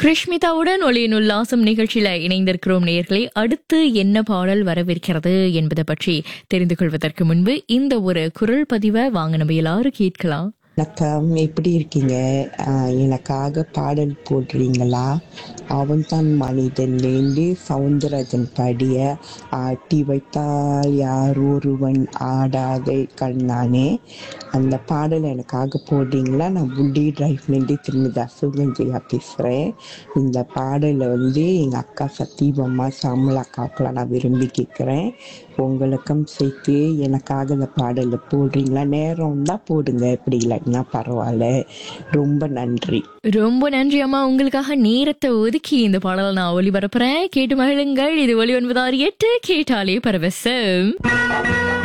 கிருஷ்மிதாவுடன் ஒளியின் உல்லாசம் நிகழ்ச்சியில இணைந்திருக்கிறோம் நேயர்களே அடுத்து என்ன பாடல் வரவிருக்கிறது என்பதை பற்றி தெரிந்து கொள்வதற்கு முன்பு இந்த ஒரு குரல் பதிவை வாங்க நம்ம எல்லாரும் கேட்கலாம் வணக்கம் எப்படி இருக்கீங்க ஆஹ் எனக்காக பாடல் போடுறீங்களா அவன் தான் மனிதன்லேருந்து சவுந்தரராஜன் பாடிய ஆட்டி வைத்தால் யார் ஒருவன் ஆடாத கண்ணானே அந்த பாடல் எனக்காக போடுறீங்களா நான் புண்டி டிரைவ்லேருந்து திரும்பி அசுகஞ்சயா பேசுகிறேன் இந்த பாடலை வந்து எங்கள் அக்கா சத்தீபம்மா சாமல் அக்காக்கெலாம் நான் விரும்பி கேட்குறேன் உங்களுக்கும் சேர்த்து எனக்காக இந்த பாடலை போடுறீங்களா நேரம் தான் போடுங்க இப்படி இல்லைன்னா பரவாயில்ல ரொம்ப நன்றி ரொம்ப நன்றி அம்மா உங்களுக்காக நேரத்தை ஒதுக்கி இந்த பாடலை நான் ஒளிபரப்புறேன் கேட்டு மகிழுங்கள் இது ஒளி ஒன்பதாறு எட்டு கேட்டாலே பரவசம்